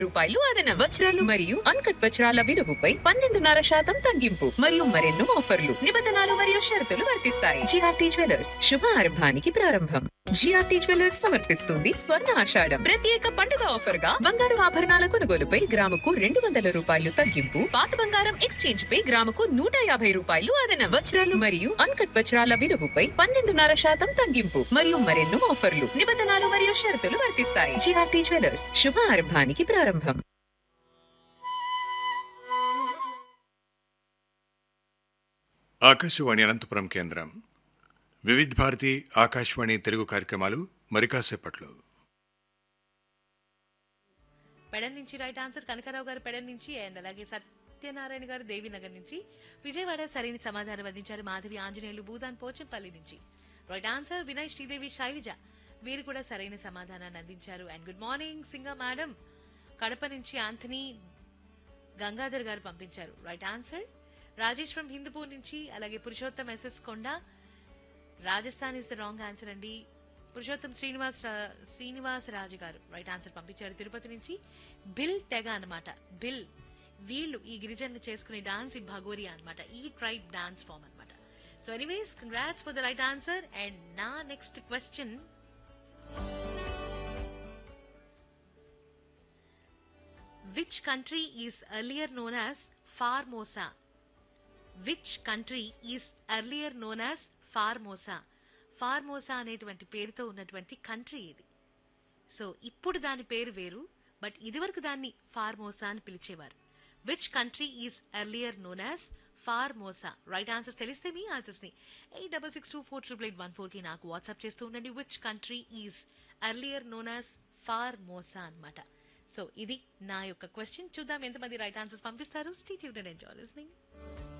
రూపాయలు అదన వజ్రాలు మరియు అన్కట్ వజ్రాల విలువపై పన్నెండున్నర శాతం తగ్గింపు మరియు మరెన్నో ఆఫర్లు నిబంధనలు మరియు షరతులు వర్తిస్తాయి జిఆర్టీ జ్యువెలర్స్ శుభ ఆరంభానికి ప్రారంభం జిఆర్టీ జ్యువెలర్స్ సమర్పిస్తుంది స్వర్ణ ఆషాఢం ప్రత్యేక పండుగ ఆఫర్ గా బంగారు ఆభరణాల కొనుగోలుపై గ్రాముకు రెండు వందల రూపాయలు తగ్గింపు పాత బంగారం ఎక్స్చేంజ్ పై గ్రాముకు నూట యాభై రూపాయలు అదన వజ్రాలు మరియు అన్కట్ వజ్రాల విలువపై పన్నెండున్నర శాతం తగ్గింపు మరియు మరెన్నో ఆఫర్లు నిబంధనలు మరియు షరతులు వర్తిస్తాయి జిఆర్టీ జ్యువెలర్స్ శుభ ఆరంభానికి ప్రారంభం ఆకాశవాణి అనంతపురం కేంద్రం వివిధ్ భారతి ఆకాశవాణి తెలుగు కార్యక్రమాలు మరికాసేపట్లో పెడన్ నుంచి రైట్ ఆన్సర్ కనకారావు గారు పెడన్ నుంచి అండ్ అలాగే సత్యనారాయణ గారు దేవినగర్ నుంచి విజయవాడ సరైన సమాధానం అందించారు మాధవి ఆంజనేయులు భూదాన్ పోచంపల్లి నుంచి రైట్ ఆన్సర్ వినయ్ శ్రీదేవి శైలజ వీరు కూడా సరైన సమాధానాన్ని అందించారు and good morning Singa madam Kadapa నుంచి ఆంథనీ గంగాధర్ గారు పంపించారు right answer Rajesh from Hindupur నుంచి అలాగే Purushottam SS Konda Rajasthan is the wrong answer అండి పురుషోత్తం శ్రీనివాస్ రా- శ్రీనివాస్ రాజు గారు రైట్ ఆన్సర్ పంపించారు తిరుపతి నుంచి బిల్ తెగ అన్నమాట బిల్ వీళ్ళు ఈ గిరిజనులు చేసుకునే డాన్స్ ఈ భగోరియా అన్నమాట ఈ ట్రైబ్ డాన్స్ ఫామ్ అన్నమాట so anyways congrats for the right answer and నా next question which country is earlier known as Formosa which country is earlier known as Formosa Formosa అనేటువంటి పేరుతో ఉన్నటువంటి కంట్రీ ఇది సో ఇప్పుడు దాని పేరు వేరు బట్ ఇదివరకు దాన్ని ఫార్మోసా అని పిలిచేవారు which country is earlier known as Formosa right answers తెలిస్తే మీ ఆన్సర్స్ ని eight double six two four triple eight one four కి నాకు వాట్సాప్ చేస్తూ ఉండండి which country is earlier known as Formosa అన్నమాట సో ఇది నా యొక్క క్వశ్చన్ చూద్దాం ఎంతమంది రైట్ ఆన్సర్స్ పంపిస్తారు stay tuned and enjoy listening